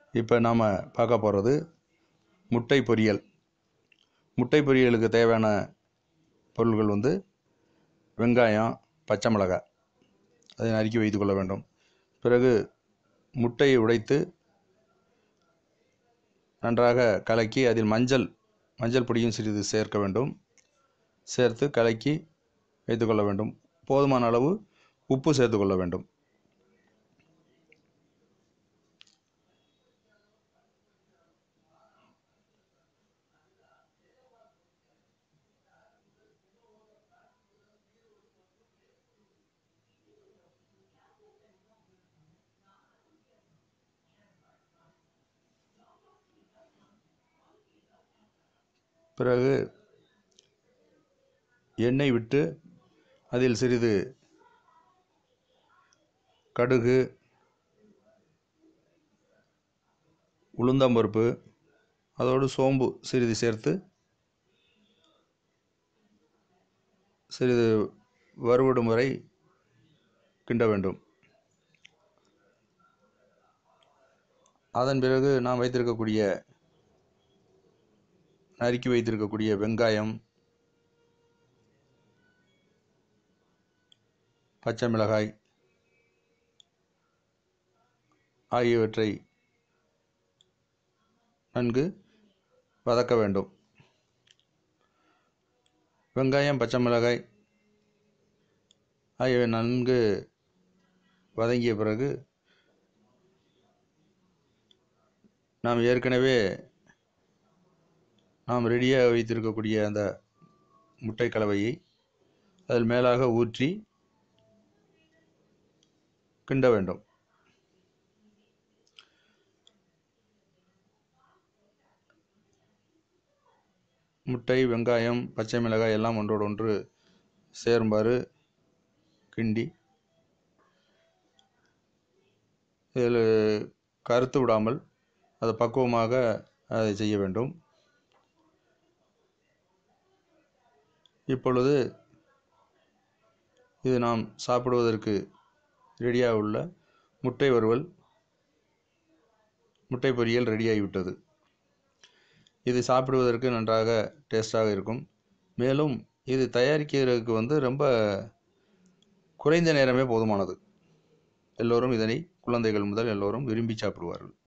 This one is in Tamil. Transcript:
இப்போ நாம் பார்க்க போகிறது முட்டை பொரியல் முட்டை பொரியலுக்கு தேவையான பொருள்கள் வந்து வெங்காயம் பச்சை மிளகாய் அதை நறுக்கி வைத்துக் கொள்ள வேண்டும் பிறகு முட்டையை உடைத்து நன்றாக கலக்கி அதில் மஞ்சள் மஞ்சள் பொடியும் சிறிது சேர்க்க வேண்டும் சேர்த்து கலக்கி வைத்துக்கொள்ள வேண்டும் போதுமான அளவு உப்பு சேர்த்துக்கொள்ள வேண்டும் பிறகு எண்ணெய் விட்டு அதில் சிறிது கடுகு உளுந்தம்பருப்பு அதோடு சோம்பு சிறிது சேர்த்து சிறிது வறுவிடும் வரை கிண்ட வேண்டும் அதன் பிறகு நாம் வைத்திருக்கக்கூடிய நறுக்கி வைத்திருக்கக்கூடிய வெங்காயம் பச்சை மிளகாய் ஆகியவற்றை நன்கு வதக்க வேண்டும் வெங்காயம் பச்சை மிளகாய் ஆகியவை நன்கு வதங்கிய பிறகு நாம் ஏற்கனவே நாம் ரெடியாக வைத்திருக்கக்கூடிய அந்த முட்டை கலவையை அதில் மேலாக ஊற்றி கிண்ட வேண்டும் முட்டை வெங்காயம் பச்சை மிளகாய் எல்லாம் ஒன்றோடு ஒன்று சேரும்பாறு கிண்டி இதில் கருத்து விடாமல் அதை பக்குவமாக அதை செய்ய வேண்டும் இப்பொழுது இது நாம் சாப்பிடுவதற்கு ரெடியாக உள்ள முட்டை வறுவல் முட்டை பொரியல் ரெடியாகிவிட்டது இது சாப்பிடுவதற்கு நன்றாக டேஸ்டாக இருக்கும் மேலும் இது தயாரிக்கிறதுக்கு வந்து ரொம்ப குறைந்த நேரமே போதுமானது எல்லோரும் இதனை குழந்தைகள் முதல் எல்லோரும் விரும்பி சாப்பிடுவார்கள்